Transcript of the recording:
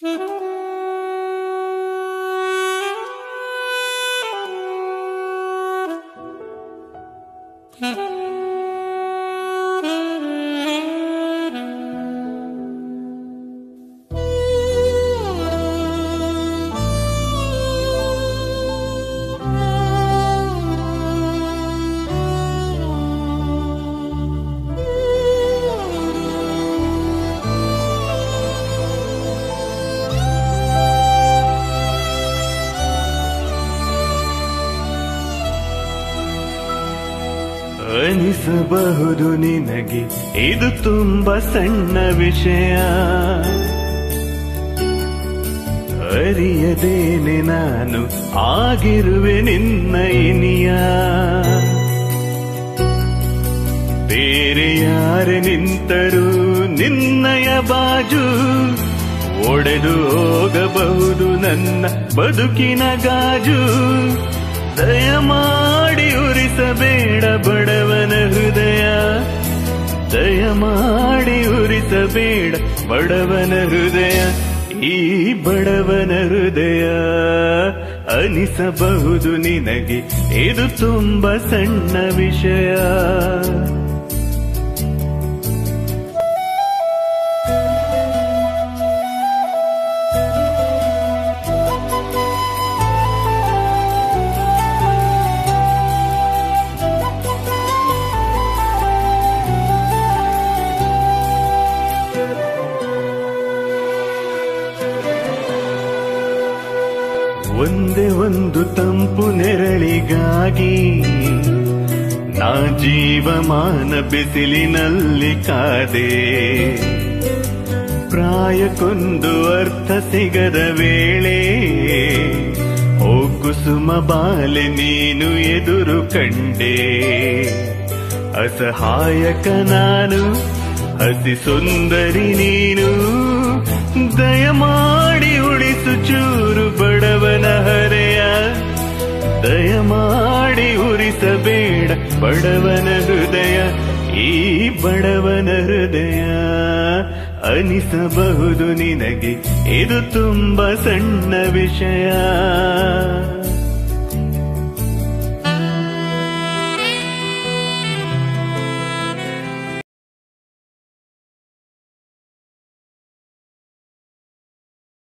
ಅನಿಸಬಹುದು ನಿನಗೆ ಇದು ತುಂಬಾ ಸಣ್ಣ ವಿಷಯ ಅರಿಯದೇನೆ ನಾನು ಆಗಿರುವೆ ನಿನ್ನ ಇನಿಯ ಬೇರೆ ಯಾರ ನಿಂತರೂ ನಿನ್ನಯ ಬಾಜು ಒಡೆದು ಹೋಗಬಹುದು ನನ್ನ ಬದುಕಿನ ಗಾಜು ದಯಮಾಡಿ ಉರಿಸಬೇಡ ಬಡವನ ಹೃದಯ ದಯಮಾಡಿ ಉರಿಸಬೇಡ ಬಡವನ ಹೃದಯ ಈ ಬಡವನ ಹೃದಯ ಅನಿಸಬಹುದು ನಿನಗೆ ಇದು ತುಂಬಾ ಸಣ್ಣ ವಿಷಯ ಒಂದೇ ಒಂದು ತಂಪು ನೆರಳಿಗಾಗಿ ನಾ ಜೀವಮಾನ ಬಿಸಿಲಿನಲ್ಲಿ ಕಾದೆ ಪ್ರಾಯಕ್ಕೊಂದು ಅರ್ಥ ಸಿಗದ ವೇಳೆ ಓ ಕುಸುಮ ಬಾಲೆ ನೀನು ಎದುರು ಕಂಡೆ ಅಸಹಾಯಕ ನಾನು ಹಸಿ ಸುಂದರಿ ನೀನು ದಯಮಾಡಿ ಉಳಿಸು ಚೂರು ಬಡವನ ಹರೆಯ ದಯಮಾಡಿ ಉರಿಸಬೇಡ ಬಡವನ ಹೃದಯ ಈ ಬಡವನ ಹೃದಯ ಅನಿಸಬಹುದು ನಿನಗೆ ಇದು ತುಂಬಾ ಸಣ್ಣ ವಿಷಯ